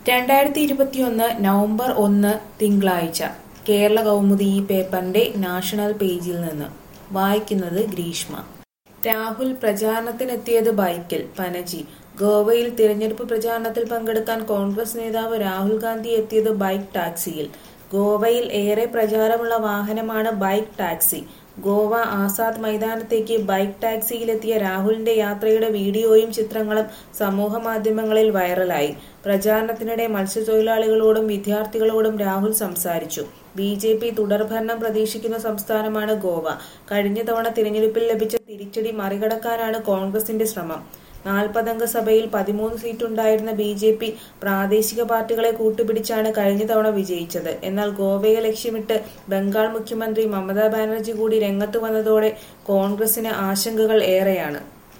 രണ്ടായിരത്തി ഇരുപത്തിയൊന്ന് നവംബർ ഒന്ന് തിങ്കളാഴ്ച കേരള കൗമുദി ഈ പേപ്പറിന്റെ നാഷണൽ പേജിൽ നിന്ന് വായിക്കുന്നത് ഗ്രീഷ്മ രാഹുൽ പ്രചാരണത്തിനെത്തിയത് ബൈക്കിൽ പനജി ഗോവയിൽ തിരഞ്ഞെടുപ്പ് പ്രചാരണത്തിൽ പങ്കെടുക്കാൻ കോൺഗ്രസ് നേതാവ് രാഹുൽ ഗാന്ധി എത്തിയത് ബൈക്ക് ടാക്സിയിൽ ഗോവയിൽ ഏറെ പ്രചാരമുള്ള വാഹനമാണ് ബൈക്ക് ടാക്സി ഗോവ ആസാദ് മൈതാനത്തേക്ക് ബൈക്ക് ടാക്സിയിലെത്തിയ രാഹുലിന്റെ യാത്രയുടെ വീഡിയോയും ചിത്രങ്ങളും സമൂഹ മാധ്യമങ്ങളിൽ വൈറലായി പ്രചാരണത്തിനിടെ മത്സ്യത്തൊഴിലാളികളോടും വിദ്യാർത്ഥികളോടും രാഹുൽ സംസാരിച്ചു ബി ജെ പി തുടർഭരണം പ്രതീക്ഷിക്കുന്ന സംസ്ഥാനമാണ് ഗോവ കഴിഞ്ഞ തവണ തിരഞ്ഞെടുപ്പിൽ ലഭിച്ച തിരിച്ചടി മറികടക്കാനാണ് കോൺഗ്രസിന്റെ ശ്രമം നാൽപ്പതംഗ സഭയിൽ പതിമൂന്ന് സീറ്റുണ്ടായിരുന്ന ബി ജെ പി പ്രാദേശിക പാർട്ടികളെ കൂട്ടുപിടിച്ചാണ് കഴിഞ്ഞ തവണ വിജയിച്ചത് എന്നാൽ ഗോവയെ ലക്ഷ്യമിട്ട് ബംഗാൾ മുഖ്യമന്ത്രി മമതാ ബാനർജി കൂടി രംഗത്തു വന്നതോടെ കോൺഗ്രസിന് ആശങ്കകൾ ഏറെയാണ്